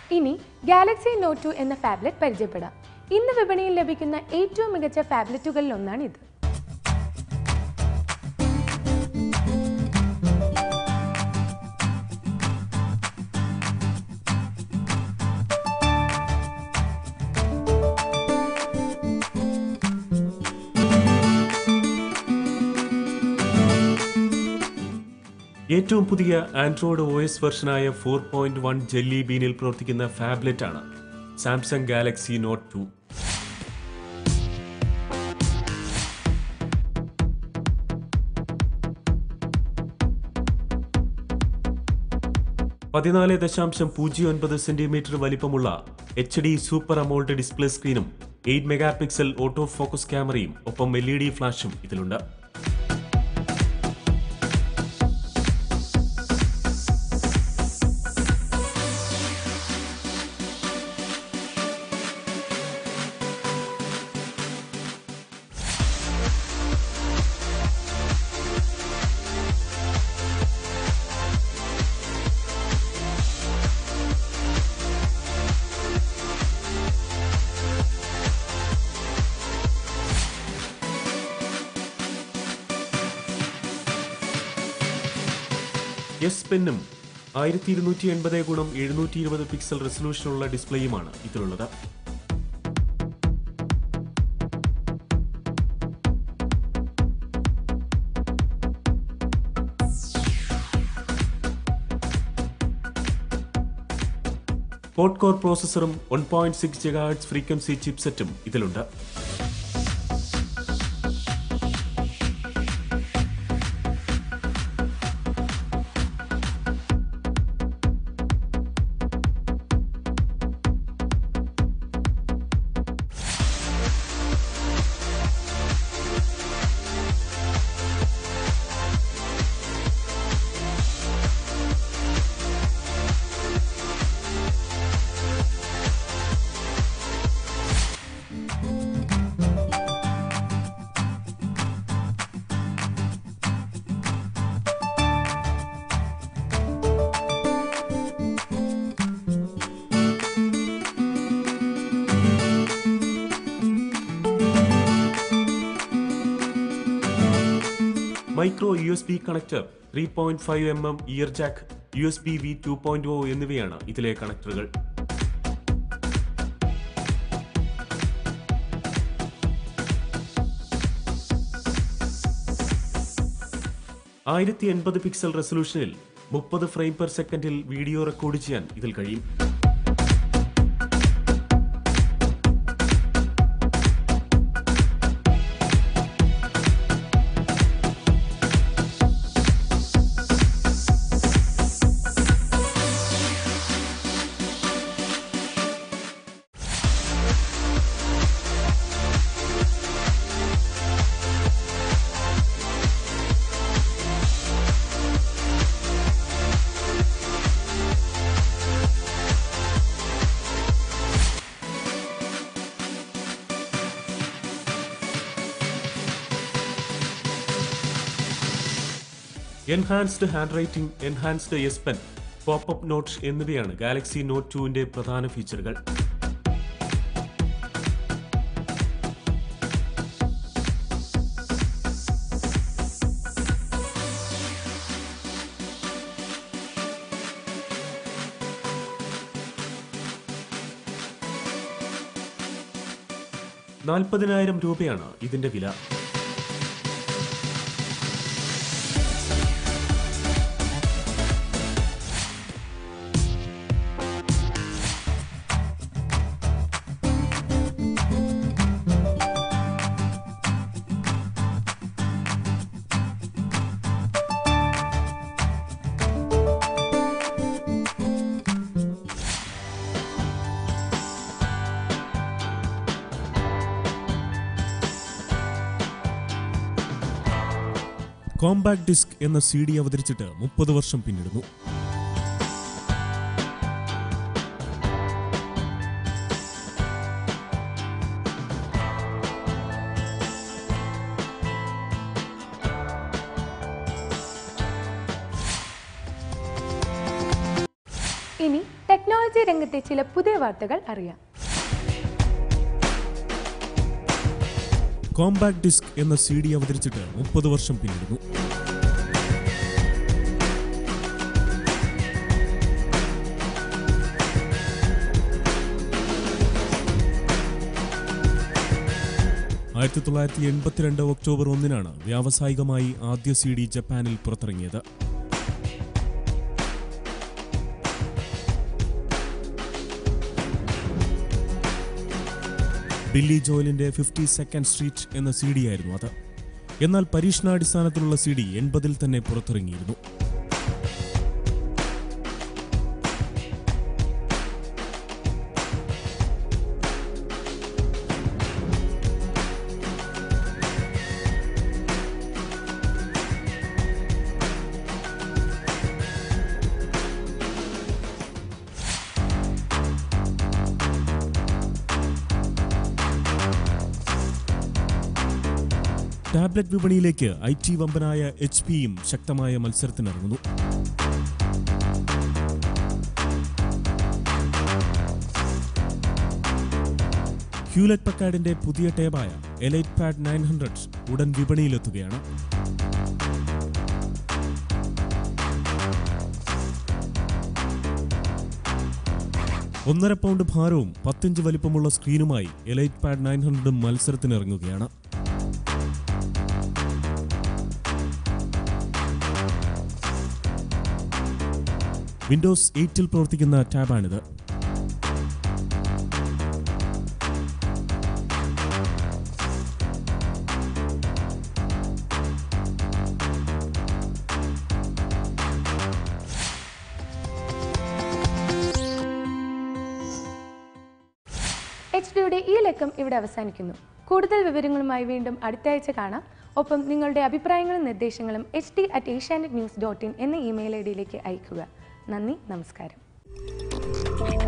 ഇനി Galaxy not to എന്ന ഫാബ്ലറ്റ് പരിചയപ്പെടാം ഇന്ന് വിപണിയിൽ ലഭിക്കുന്ന ഏറ്റവും മികച്ച ഫാബ്ലറ്റുകളിൽ ഒന്നാണ് ഇത് ഏറ്റവും പുതിയ ആൻഡ്രോയിഡ് ഒ എസ് വെർഷനായ ഫോർ പോയിന്റ് വൺ ജെല്ലി ബീനിൽ പ്രവർത്തിക്കുന്ന ഫാബ്ലറ്റ് ആണ് സാംസങ് ഗാലക്സി നോട്ട് ടു പതിനാല് ദശാംശം പൂജ്യം ഒൻപത് സെന്റിമീറ്റർ വലിപ്പമുള്ള H D super AMOLED display സ്ക്രീനും eight megapixel auto focus ക്യാമറയും ഒപ്പം എൽ ഇ ഡി ഫ്ലാഷും ഇതിലുണ്ട് എസ് പെന്നും ആയിരത്തി ഇരുന്നൂറ്റി എൺപത് ഗുണം എഴുന്നൂറ്റി ഇരുപത് പിക്സൽ റെസൊല്യൂഷനുള്ള ഡിസ്പ്ലേയുമാണ് ഇതിലുള്ളത് കോഡ് കോർ പ്രോസസറും one point six gigahertz frequency ചിപ്സെറ്റും ഇതിലുണ്ട് micro U S B connector three point five M M ear jack U S B V two point O എന്നിവയാണ് ഇതിലെ കണക്ടറുകൾ ആയിരത്തി എൺപത് പിക്സൽ റെസൊല്യൂഷനിൽ മുപ്പത് ഫ്രെയിം പെർ സെക്കൻഡിൽ വീഡിയോ റെക്കോർഡ് ചെയ്യാൻ ഇതിൽ കഴിയും enhanced hand writing enhanced S pen popup note എന്നിവയാണ് ഗാലക്സി നോട്ട് ടുവിന്റെ പ്രധാന ഫീച്ചറുകൾ നാൽപ്പതിനായിരം രൂപയാണ് ഇതിന്റെ വില കോമ്പാക്ട് ഡിസ്ക് എന്ന സി ഡി അവതരിച്ചിട്ട് മുപ്പത് വർഷം പിന്നിടുന്നു ഇനി ടെക്നോളജി രംഗത്തെ ചില പുതിയ വാർത്തകൾ അറിയാം കോമ്പാക്ട് ഡിസ്ക് എന്ന സി ഡി അവതരിച്ചിട്ട് മുപ്പത് വർഷം പിന്നിടുന്നു ആയിരത്തി തൊള്ളായിരത്തി എൺപത്തിരണ്ട് ഒക്ടോബർ ഒന്നിനാണ് വ്യാവസായികമായി ആദ്യ സി ഡി ജപ്പാനിൽ പുറത്തിറങ്ങിയത് ബില്ലി ജോയലിന്റെ ഫിഫ്റ്റി സെക്കൻഡ് സ്ട്രീറ്റ് എന്ന സി ഡി ആയിരുന്നു അത് എന്നാൽ പരീക്ഷണാടിസ്ഥാനത്തിലുള്ള സി ഡി എൺപതിൽ തന്നെ പുറത്തിറങ്ങിയിരുന്നു ടാബ്ലറ്റ് വിപണിയിലേക്ക് ഐ ടി വമ്പനായ എച്ച് പിയും ശക്തമായ മത്സരത്തിനിറങ്ങുന്നു ഹ്യൂലറ്റ് പക്കാഡിന്റെ പുതിയ ടേബായ എലൈറ്റ് പാഡ് നയൻ ഹൺഡ്രഡ് ഉടൻ വിപണിയിലെത്തുകയാണ് ഒന്നര പൗണ്ട് ഭാരവും പത്തിഞ്ച് വലിപ്പമുള്ള സ്ക്രീനുമായി എലൈറ്റ് പാഡ് നയൻ ഹൺഡ്രഡും മത്സരത്തിനിറങ്ങുകയാണ് വിൻഡോസ് എയ്റ്റിൽ പ്രവർത്തിക്കുന്ന ടാബാണിത് എച്ച് ഡിയുടെ ഈ ലക്കം ഇവിടെ അവസാനിക്കുന്നു കൂടുതൽ വിവരങ്ങളുമായി വീണ്ടും അടുത്ത ആഴ്ച കാണാം ഒപ്പം നിങ്ങളുടെ അഭിപ്രായങ്ങളും നിർദ്ദേശങ്ങളും H D at Asianet news dot in എന്ന ഇമെയിൽ ഐ ഡിയിലേക്ക് അയയ്ക്കുക നന്ദി നമസ്കാരം